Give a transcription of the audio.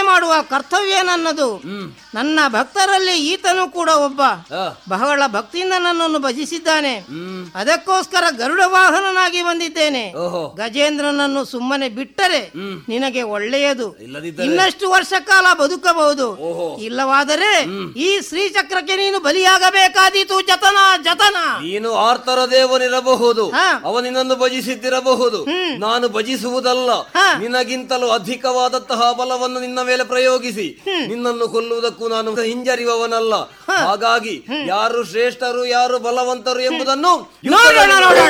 ರಕ್ಷಣೆ ಮಾಡುವ ಕರ್ತವ್ಯ ನನ್ನದು ನನ್ನ ಭಕ್ತರಲ್ಲಿ ಈತನು ಕೂಡ ಒಬ್ಬ ಆ, ಬಹಳ ಭಕ್ತಿಯಿಂದ ನನ್ನನ್ನು ಭಜಿಸಿದ್ದಾನೆ ಹ್ಮ್ ಅದಕ್ಕೋಸ್ಕರ ಗರುಡ ವಾಹನನಾಗಿ ಬಂದಿದ್ದೇನೆ ಓಹೋ ಗಜೇಂದ್ರನನ್ನು ಸುಮ್ಮನೆ ಬಿಟ್ಟರೆ ನಿನಗೆ ಒಳ್ಳೆಯದು ಇಲ್ಲದಿದ್ದರೆ ಇನ್ನಷ್ಟು ವರ್ಷ ಕಾಲ ಬದುಕಬಹುದು ಓಹೋ. ಇಲ್ಲವಾದರೆ ಈ ಶ್ರೀಚಕ್ರಕ್ಕೆ ನೀನು ಬಲಿಯಾಗಬೇಕಾದೀತು ಜತನ ಜತನ ನೀನು ಆರ್ತರ ದೇವನಿರಬಹುದು ಹಾ. ಅವನಿನನ್ನು ಭಜಿಸಿದ್ದಿರಬಹುದು ನಾನು ಭಜಿಸುವುದಲ್ಲ ಹಾ. ನಿನಗಿಂತಲೂ ಅಧಿಕವಾದಂತಹ ಬಲವನ್ನು ನಿನ್ನ ಮೇಲೆ ಪ್ರಯೋಗಿಸಿ ನಿನ್ನನ್ನು ಕೊಲ್ಲುವುದಕ್ಕೂ ನಾನು ಹಿಂಜರಿಯುವವನಲ್ಲ ಹಾಗಾಗಿ ಯಾರು ಶ್ರೇಷ್ಠರು ಯಾರು ಬಲವಂತರು ಎಂಬುದನ್ನು ನೋಡೋಣ ಯುದ್ಧದಲ್ಲಿ ನೋಡೋಣ